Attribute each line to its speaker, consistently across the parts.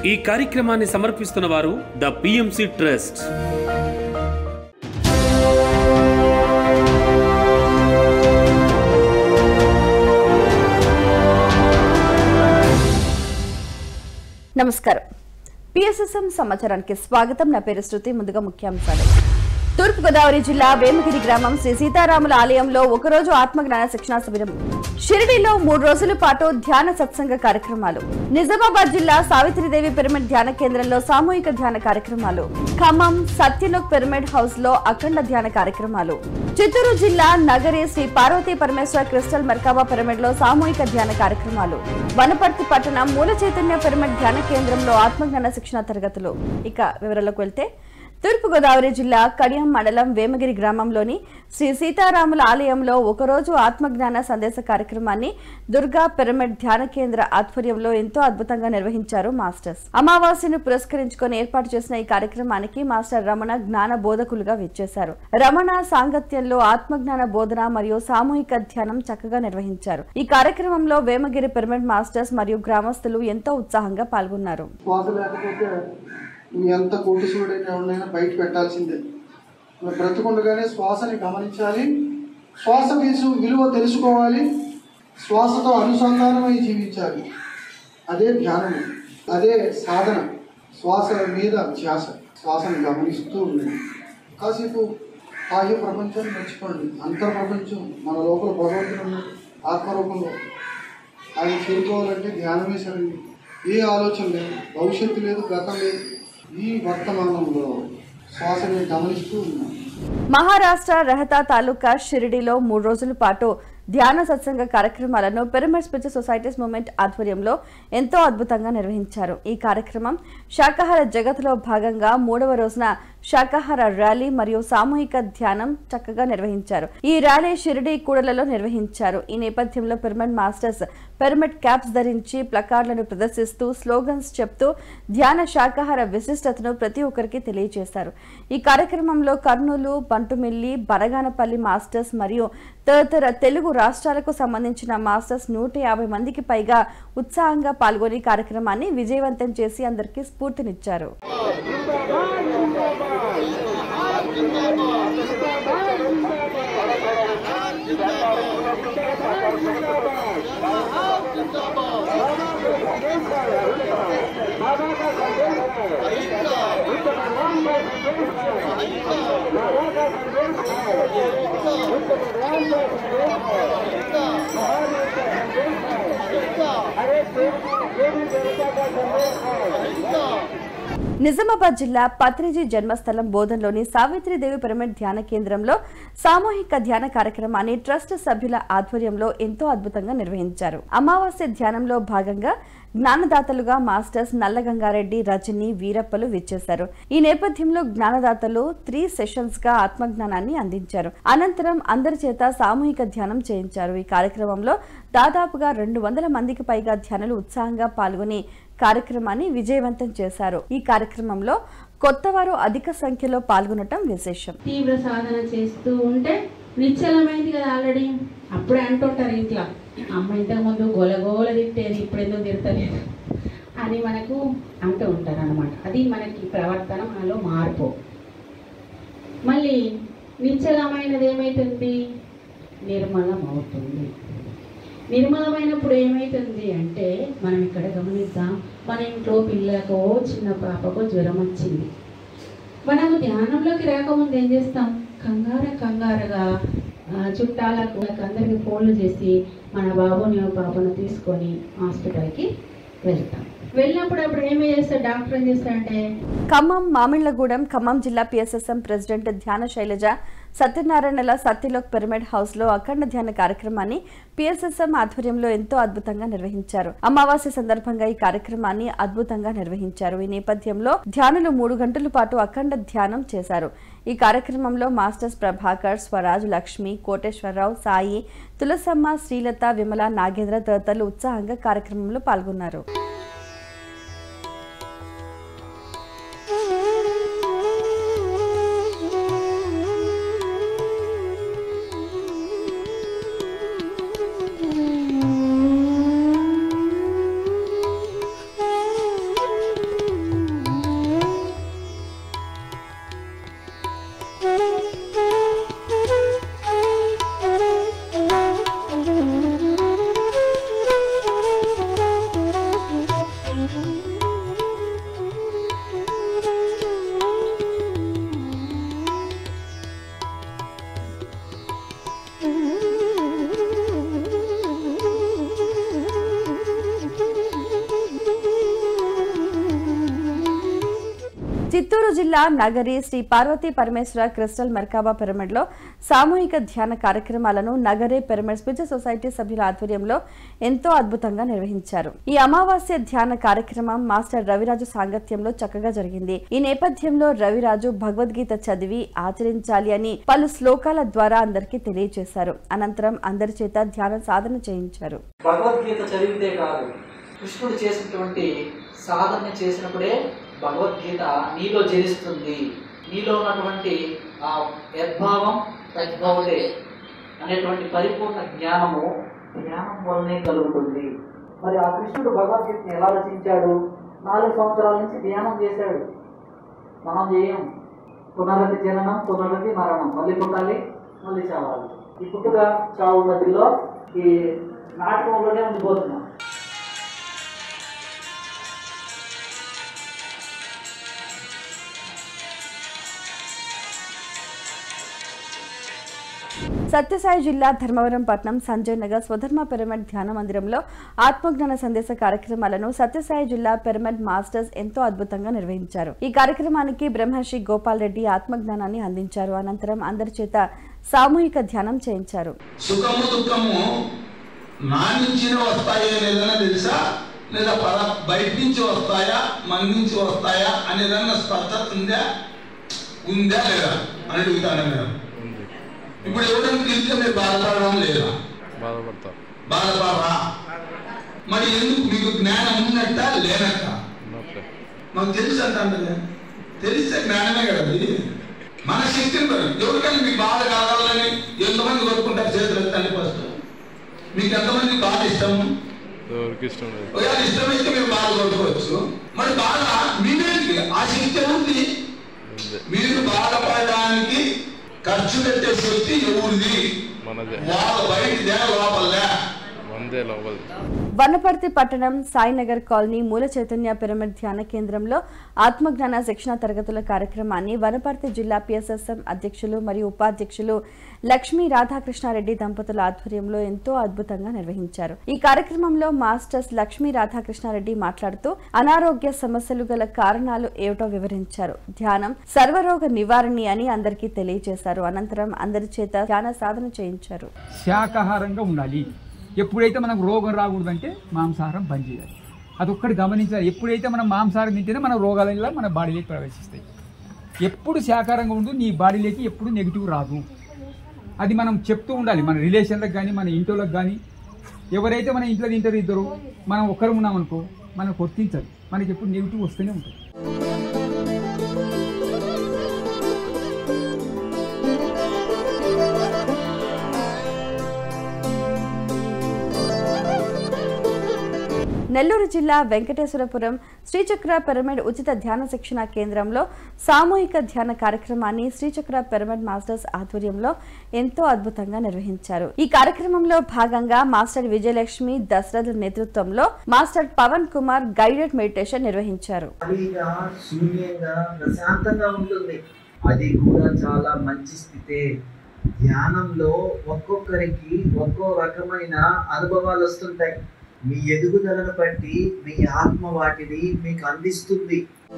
Speaker 1: ఈ కార్యక్రమాన్ని సమర్పిస్తున్న వారు ద పిఎంసి ట్రస్ట్
Speaker 2: నమస్కారం పిఎస్ఎస్ఎం సమాచారానికి స్వాగతం నా పేరు శృతి ముందుగా ముఖ్యాంశాలు తూర్పుగోదావరి జిల్లా వేమగిరి గ్రామం శ్రీ సీతారాముల ఆలయంలో ఒకరోజు ఆత్మజ్ఞాన శిక్షణా శిబిరం షిరిడీలో మూడు రోజుల పాటు ధ్యాన సత్సంగ కార్యక్రమాలు నిజామాబాద్ జిల్లా సావిత్రిదేవి పిరమిడ్ ధ్యాన కేంద్రంలో సామూహిక ధ్యాన కార్యక్రమాలు ఖమ్మం సత్యలోక్ పిరమిడ్ హౌస్ లో అఖండ ధ్యాన కార్యక్రమాలు చిత్తూరు జిల్లా Nagari Sri Parvathi Parameshwara crystal merkaba pyramid లో సామూహిక ధ్యాన కార్యక్రమాలు వనపర్తి పట్టణం మూల చైతన్య పిరమిడ్ ధ్యాన కేంద్రంలో ఆత్మజ్ఞాన శిక్షణ తరగతులు ఇక వివరాలకు వెళ్తే తూర్పుగోదావరి జిల్లా కడియం మండలం వేమగిరి గ్రామంలోని శ్రీ సీతారాముల ఆలయంలో ఒకరోజు ఆత్మజ్ఞాన సందేశ కార్యక్రమాన్ని దుర్గా పిరమిడ్ ధ్యాన కేంద్ర ఆధ్వర్యంలో ఎంతో అద్భుతంగా నిర్వహించారు మాస్టర్స్ అమావాస్యను పురస్కరించుకొని ఏర్పాటు చేసిన ఈ కార్యక్రమానికి మాస్టర్ రమణ జ్ఞాన బోధకులుగా విచ్చేశారు రమణ సాంగత్యంలో ఆత్మజ్ఞాన బోధన మరియు సామూహిక ధ్యానం చక్కగా నిర్వహించారు ఈ కార్యక్రమంలో వేమగిరి పిరమిడ్ మాస్టర్స్ మరియు గ్రామస్తులు ఎంతో ఉత్సాహంగా పాల్గొన్నారు
Speaker 3: శ్వాస లేకపోతే నువ్వు ఎంత కోటీశ్వరుడైనా ఎవరినైనా బయట పెట్టాల్సిందే నువ్వు బ్రతుకుండగానే శ్వాసని గమనించాలి శ్వాస వీసు విలువ తెలుసుకోవాలి శ్వాసతో అనుసంధానమై జీవించాలి అదే ధ్యానము అదే సాధన శ్వాస మీద ధ్యాస శ్వాసను గమనిస్తూ ఉండండి కాసేపు బాహ్య ప్రపంచాన్ని మర్చిపోండి అంతర్ ప్రపంచం మన లోపల భగవంతుడు ఉన్నాడు, ఆత్మరూపంలో అది చేరుకోవాలంటే ధ్యానమే సరైనది ఏ ఆలోచన లేదు భవిష్యత్తు లేదు గతం లేదు ఈ వర్తమానంలో శ్వాసని గమనిస్తూ ఉన్నాం
Speaker 2: మహారాష్ట్ర రహతా తాలూకా షిరిడిలో మూడు రోజుల పాటు ధ్యాన సత్సంగ కార్యక్రమాలను పిరమిడ్ స్పిరిచువల్ సొసైటీస్ మూవ్మెంట్ ఆధ్వర్యంలో ఎంతో అద్భుతంగా నిర్వహించారు ఈ కార్యక్రమం శాకాహార జగత్లో భాగంగా మూడవ రోజున శాకాహార ర్యాలీ మరియు సామూహిక ధ్యానం చక్కగా నిర్వహించారు ఈ ర్యాలీ షిరిడి కూడలలో నిర్వహించారు ఈ నేపథ్యంలో పిరమిడ్ మాస్టర్స్ పిరమిడ్ క్యాప్స్ ధరించి ప్లకార్డులను ప్రదర్శిస్తూ స్లోగన్స్ చెప్తూ ధ్యాన శాకాహార విశిష్టతను ప్రతి ఒక్కరికి తెలియజేశారు ఈ కార్యక్రమంలో కర్నూలు బంటుమిల్లి బరగానపల్లి మాస్టర్స్ మరియు తదితర తెలుగు రాష్ట్రాలకు సంబంధించిన మాస్టర్స్ నూట యాభై మందికి పైగా ఉత్సాహంగా పాల్గొని కార్యక్రమాన్ని విజయవంతం చేసి అందరికీ స్ఫూర్తినిచ్చారు నిజామాబాద్ జిల్లా పత్రిజీ జన్మస్థలం బోధన్లోని సావిత్రిదేవి పిరమిడ్ ధ్యాన కేంద్రంలో సామూహిక ధ్యాన కార్యక్రమాన్ని ట్రస్ట్ సభ్యుల ఆధ్వర్యంలో ఎంతో అద్భుతంగా నిర్వహించారు అమావాస్య ధ్యానంలో భాగంగా జ్ఞానదాతలుగా మాస్టర్స్ నల్లగంగారెడ్డి రజని వీరప్పలు విచ్చేశారు ఈ నేపథ్యంలో జ్ఞానదాతలు త్రీ సెషన్స్ గా ఆత్మజ్ఞానాన్ని అందించారు అనంతరం అందరి చేత సామూహిక ధ్యానం చేయించారు ఈ కార్యక్రమంలో దాదాపుగా రెండు వందల మందికి పైగా ధ్యానులు ఉత్సాహంగా పాల్గొని కార్యక్రమాన్ని విజయవంతం చేశారు ఈ కార్యక్రమంలో కొత్తవారు అధిక సంఖ్యలో పాల్గొనటం విశేషం
Speaker 4: తీవ్ర సాధన చేస్తూ ఉంటే నిశ్చలమైంది కదా ఆల్రెడీ అప్పుడే అంటుంటారు ఇంట్లో అమ్మ ఇంతకు ముందు గోలగోల తిట్టేది ఇప్పుడు ఎందుకు తిడతలేదు అని మనకు అంటూ ఉంటారు అనమాట అది మనకి ప్రవర్తన మనలో మార్పు మళ్ళీ నిశ్చలమైనది ఏమైతుంది నిర్మలం అవుతుంది నిర్మలమైనప్పుడు ఏమైతుంది అంటే మనం ఇక్కడ గమనిద్దాం మన ఇంట్లో పిల్లకు చిన్న పాపకు జ్వరం వచ్చింది మనము ధ్యానంలోకి రాకముందు ఏం చేస్తాం కంగార కంగారుగా ఆ, చుట్టాలకు అందరికి ఫోన్లు చేసి మన బాబుని పాపను తీసుకొని హాస్పిటల్కి వెళ్తాం వెళ్ళినప్పుడు అప్పుడు ఏమి చేస్తాడు డాక్టర్ ఏం చేస్తాడంటే
Speaker 2: ఖమ్మం మామిళ్లగూడెం ఖమ్మం జిల్లా పిఎస్ఎస్ఎం ప్రెసిడెంట్ ధ్యాన శైలజ సత్యనారాయణల సత్యలోక్ పిరమిడ్ హౌస్ లో అఖండ ధ్యాన కార్యక్రమాన్ని పిఎస్ఎస్ఎం ఆధ్వర్యంలో ఎంతో అద్భుతంగా నిర్వహించారు అమావాస్య సందర్భంగా ఈ కార్యక్రమాన్ని అద్భుతంగా నిర్వహించారు ఈ నేపథ్యంలో ధ్యానులు మూడు గంటల పాటు అఖండ ధ్యానం చేశారు ఈ కార్యక్రమంలో మాస్టర్స్ ప్రభాకర్ స్వరాజ్ లక్ష్మి కోటేశ్వరరావు సాయి తులసమ్మ శ్రీలత విమల నాగేంద్ర తదితరులు ఉత్సాహంగా కార్యక్రమంలో పాల్గొన్నారు చిత్తూరు జిల్లా Nagari Sri Parvathi Parameshwara crystal merkaba pyramid లో సామూహిక ధ్యాన కార్యక్రమాలను నగరే పిరమిడ్ స్పిరిచువల్ సొసైటీ సభ్యుల ఆధ్వర్యంలో ఎంతో అద్భుతంగా నిర్వహించారు ఈ అమావాస్య ధ్యాన కార్యక్రమం మాస్టర్ రవిరాజు సాంగత్యంలో చక్కగా జరిగింది ఈ నేపథ్యంలో రవిరాజు భగవద్గీత చదివి ఆచరించాలి అని పలు శ్లోకాల ద్వారా అందరికీ తెలియజేశారు అనంతరం అందరి చేత ధ్యాన సాధన చేయించారు
Speaker 5: భగవద్గీత చదివితే కాదు కృష్ణుడు చేసినటువంటి సాధన చేసినప్పుడే భగవద్గీత నీలో జనిస్తుంది నీలో ఉన్నటువంటి ఆ యద్భావం తద్భవతే అనేటువంటి పరిపూర్ణ జ్ఞానము జ్ఞానం వల్లనే కలుగుతుంది మరి ఆ కృష్ణుడు భగవద్గీతని ఎలా రచించాడు నాలుగు సంవత్సరాల నుంచి ధ్యానం చేశాడు మనం చేయం పునరతి జననం పునరతి మరణం మళ్ళీ పుట్టాలి మళ్ళీ చావాలి ఈ పుట్టుక చావు మధ్యలో ఈ నాటకంలోనే ఉండిపోతున్నాం
Speaker 2: సత్యసాయి జిల్లా ధర్మవరం పట్నం సంజయ్ నగర్ స్వధర్మ పిరమిడ్ ధ్యాన మందిరంలో ఆత్మజ్ఞాన సందేశ కార్యక్రమాలను సత్యసాయి జిల్లా పిరమిడ్ మాస్టర్స్ ఎంతో అద్భుతంగా నిర్వహించారు ఈ కార్యక్రమానికి బ్రహ్మర్షి గోపాల్ రెడ్డి ఆత్మజ్ఞానాన్ని అందించారు అనంతరం అందరి చేత సామూహిక ధ్యానం చేయించారు
Speaker 6: సుఖము దుఃఖము నా నుంచి వస్తాయా లేదన్నా తెలుసా లేదా పద బయట నుంచి వస్తాయా మన నుంచి వస్తాయా అనేదన్నా స్పష్టత ఉందా ఉందా లేదా అని అడుగుతాను నేను ఇప్పుడు ఎవరైనా తెలిస్తే మీరు బాధపడడం లేదా
Speaker 7: బాధపడతాం
Speaker 6: బాధపడరా మరి ఎందుకు మీకు జ్ఞానం ఉన్నట్ట లేనట్ట
Speaker 7: ఉన్నట్లే
Speaker 6: మాకు తెలుసు అంటే తెలిస్తే జ్ఞానమే కదా అది మన శక్తిని బట్టి ఎవరికైనా మీకు బాధ కావాలని ఎంతమంది కొట్టుకుంటారు చేతులు ఎత్తండి ఫస్ట్ మీకు ఎంతమంది బాధ ఇష్టం
Speaker 7: ఎవరికి ఇష్టం లేదు
Speaker 6: ఒకవేళ ఇష్టం ఇస్తే మీరు బాధ కొట్టుకోవచ్చు మరి బాధ మీరేంటి ఆ శక్తి ఉంది
Speaker 7: అంతే
Speaker 6: మీరు బాధపడడానికి ఖర్చు పెట్టే శక్తి ఎవరిది
Speaker 7: మనదే
Speaker 6: వాళ్ళ బయటిదే లోపలదే
Speaker 7: మనదే లోపల
Speaker 2: వనపర్తి పట్టణం సాయినగర్ కాలనీ మూల చైతన్య పిరమిడ్ ధ్యాన కేంద్రంలో ఆత్మజ్ఞాన శిక్షణ తరగతుల కార్యక్రమాన్ని వనపర్తి జిల్లా పిఎస్ఎస్ఎం అధ్యక్షులు మరియు ఉపాధ్యక్షులు లక్ష్మీ రాధాకృష్ణారెడ్డి దంపతుల ఆధ్వర్యంలో ఎంతో అద్భుతంగా నిర్వహించారు ఈ కార్యక్రమంలో మాస్టర్స్ లక్ష్మీ రాధాకృష్ణారెడ్డి మాట్లాడుతూ అనారోగ్య సమస్యలు గల కారణాలు ఏమిటో వివరించారు ధ్యానం సర్వరోగ నివారణి అని అందరికీ తెలియజేశారు అనంతరం అందరి చేత ధ్యాన సాధన చేయించారు
Speaker 8: శాకాహారంగా ఉండాలి ఎప్పుడైతే మనకు రోగం రాకూడదంటే మాంసాహారం బంద్ చేయాలి అదొక్కటి గమనించాలి ఎప్పుడైతే మనం మాంసాహారం తింటేనే మన రోగాలలో మన బాడీలోకి ప్రవేశిస్తాయి ఎప్పుడు శాకాహారంగా ఉండు నీ బాడీలోకి ఎప్పుడు నెగిటివ్ రాదు అది మనం చెప్తూ ఉండాలి మన రిలేషన్లకు కానీ మన ఇంట్లోకి కానీ ఎవరైతే మన ఇంట్లో తింటారు ఇద్దరు మనం ఒక్కరు ఉన్నాం అనుకో మనం కొట్టించాలి మనకి ఎప్పుడు నెగిటివ్ వస్తూనే ఉంటుంది
Speaker 2: నెల్లూరు జిల్లా వెంకటేశ్వరపురం శ్రీచక్ర పిరమిడ్ ఉచిత ధ్యాన శిక్షణ కేంద్రంలో సామూహిక ధ్యాన కార్యక్రమాన్ని శ్రీచక్ర పిరమిడ్ మాస్టర్స్ ఆధ్వర్యంలో ఎంతో అద్భుతంగా నిర్వహించారు ఈ కార్యక్రమంలో భాగంగా మాస్టర్ విజయలక్ష్మి దశరథ్ నేతృత్వంలో master Pavan Kumar guided meditation నిర్వహించారు
Speaker 9: ఖాళీగా శూన్యంగా ప్రశాంతంగా ఉంటుంది అది కూడా చాలా మంచి స్థితే ధ్యానంలో ఒక్కొక్కరికి ఒక్కో రకమైన అనుభవాలు వస్తుంటాయి మీ ఎదుగుదలను బట్టి మీ ఆత్మ వాటిని మీకు అందిస్తుంది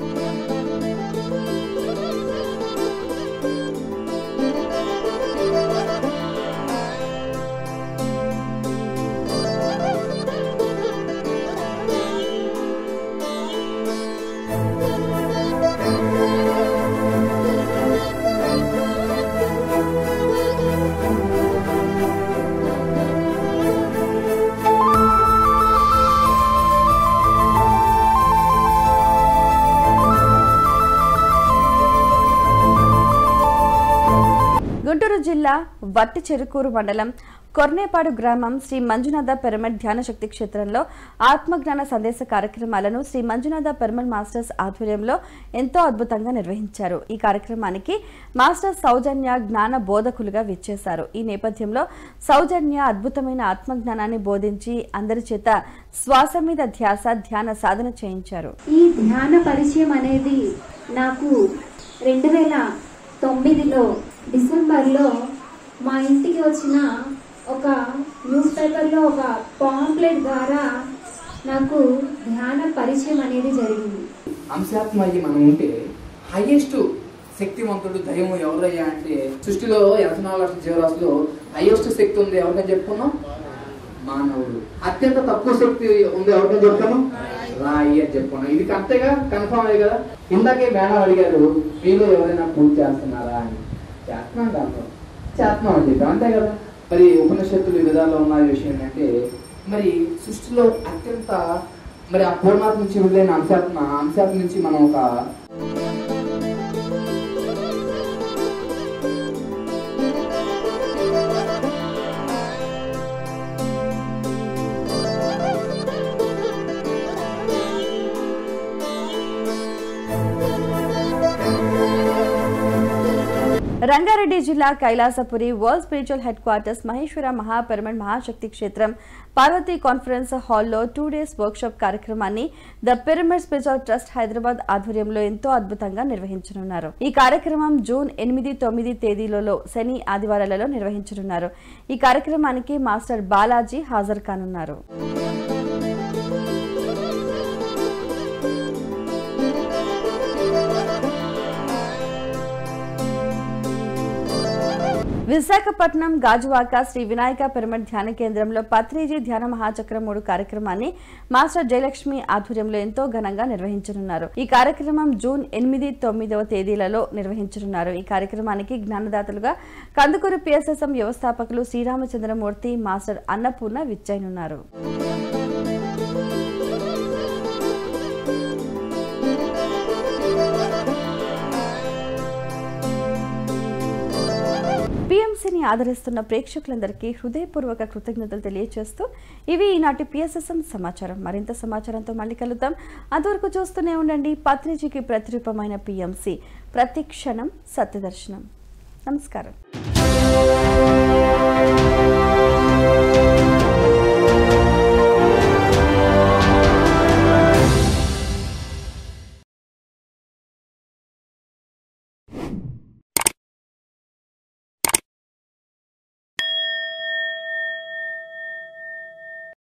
Speaker 2: గుంటూరు జిల్లా వట్టి చెరుకూరు మండలం కొర్నేపాడు గ్రామం శ్రీ మంజునాథ పిరమిడ్ ధ్యాన శక్తి క్షేత్రంలో ఆత్మజ్ఞాన సందేశ కార్యక్రమాలను శ్రీ మంజునాథ పిరమిడ్ మాస్టర్స్ ఆధ్వర్యంలో ఎంతో అద్భుతంగా నిర్వహించారు ఈ కార్యక్రమానికి మాస్టర్ సౌజన్య జ్ఞాన బోధకులుగా విచ్చేశారు ఈ నేపథ్యంలో సౌజన్య అద్భుతమైన ఆత్మజ్ఞానాన్ని బోధించి అందరి చేత శ్వాస మీద ధ్యాస ధ్యాన సాధన చేయించారు
Speaker 10: ఈ ధ్యాన పరిచయం అనేది నాకు రెండు వేల తొమ్మిదిలో డిసెంబర్లో మా ఇంటికి వచ్చిన ఒక న్యూస్ పేపర్లో ఒక పాంప్లెట్ ద్వారా నాకు ధ్యాన పరిచయం అనేది జరిగింది
Speaker 11: అంశాత్మ అయ్యి మనం ఉంటే హైయెస్ట్ శక్తివంతుడు దైవం ఎవరయ్యా అంటే సృష్టిలో ఎనభై నాలుగు లక్షల జీవరాశులు హైయెస్ట్ శక్తి ఉంది ఎవరికని చెప్పుకున్నాం మానవుడు అత్యంత తక్కువ శక్తి ఉంది ఎవరికని చెప్తాను రాయి అని చెప్పుకున్నాం ఇది కరెక్టేగా కన్ఫర్మ్ అయ్యి కదా ఇందాకే మేడం అడిగారు మీరు ఎవరైనా పూజ చేస్తున్నారా అని చేస్తున్నాం దాంట్లో చేస్తున్నాం అని చెప్పి అంతే కదా మరి ఉపనిషత్తులు ఈ విధాల్లో ఉన్న విషయం ఏంటంటే మరి సృష్టిలో అత్యంత మరి ఆ పూర్ణాత్మ నుంచి విడుదలైన అంశాత్మ అంశాత్మ నుంచి మనం ఒక
Speaker 2: రంగారెడ్డి జిల్లా Kailasapuri world spiritual headquarters Maheshwara Mahapyramid మహాశక్తి క్షేత్రం పార్వతీ కాన్ఫరెన్స్ హాల్లో టూ డేస్ వర్క్షాప్ కార్యక్రమాన్ని the pyramid spiritual trust Hyderabad ఆధ్వర్యంలో ఎంతో అద్భుతంగా నిర్వహించనున్నారు ఈ కార్యక్రమం జూన్ ఎనిమిది తొమ్మిది తేదీలలో శని ఆదివారాలలో నిర్వహించనున్నారు ఈ కార్యక్రమానికి మాస్టర్ బాలాజీ హాజరు కానున్నారు విశాఖపట్నం గాజువాక శ్రీ వినాయక పిరమిడ్ ధ్యాన కేంద్రంలో పత్రిజీ ధ్యాన మహాచక్రం మూడు కార్యక్రమాన్ని మాస్టర్ జయలక్ష్మి ఆధ్వర్యంలో ఎంతో ఘనంగా నిర్వహించనున్నారు ఈ కార్యక్రమం జూన్ ఎనిమిది తొమ్మిదవ తేదీలలో నిర్వహించనున్నారు ఈ కార్యక్రమానికి జ్ఞానదాతలుగా కందుకూరు పిఎస్ఎస్ఎం వ్యవస్థాపకులు శ్రీరామచంద్రమూర్తి మాస్టర్ అన్నపూర్ణ విచ్చైనున్నారు పిఎంసీని ఆదరిస్తున్న ప్రేక్షకులందరికీ హృదయపూర్వక కృతజ్ఞతలు తెలియజేస్తూ ఇవి ఈనాటి పిఎస్ఎస్ఎం సమాచారం మరింత సమాచారంతో మళ్ళీ కలుద్దాం అంతవరకు చూస్తూనే ఉండండి పత్రిజీకి ప్రతిరూపమైన పిఎంసి ప్రతి క్షణం సత్యదర్శనం నమస్కారం